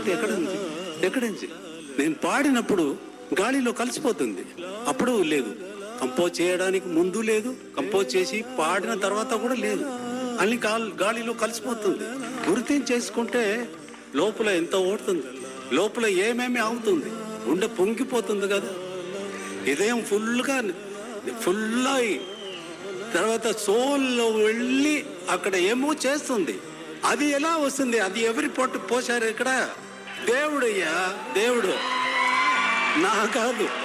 పాట ఎక్కడ ఉంది ఎక్కడి నుంచి నేను పాడినప్పుడు గాలిలో కలిసిపోతుంది అప్పుడు లేదు కంపోజ్ చేయడానికి ముందు లేదు కంపోజ్ చేసి పాడిన తర్వాత కూడా లేదు అన్ని గాలి గాలిలో కలిసిపోతుంది గుర్తించేసుకుంటే లోపల ఎంత ఓడుతుంది లోపల ఏమేమి అవుతుంది గుండె పొంగిపోతుంది కదా ఇదేం ఫుల్గా ఫుల్ అయి తర్వాత సోల్లో వెళ్ళి అక్కడ ఏమో చేస్తుంది అది ఎలా వస్తుంది అది ఎవరి పొట్టు పోసారు ఇక్కడ దేవుడయ్యా దేవుడు నా కాదు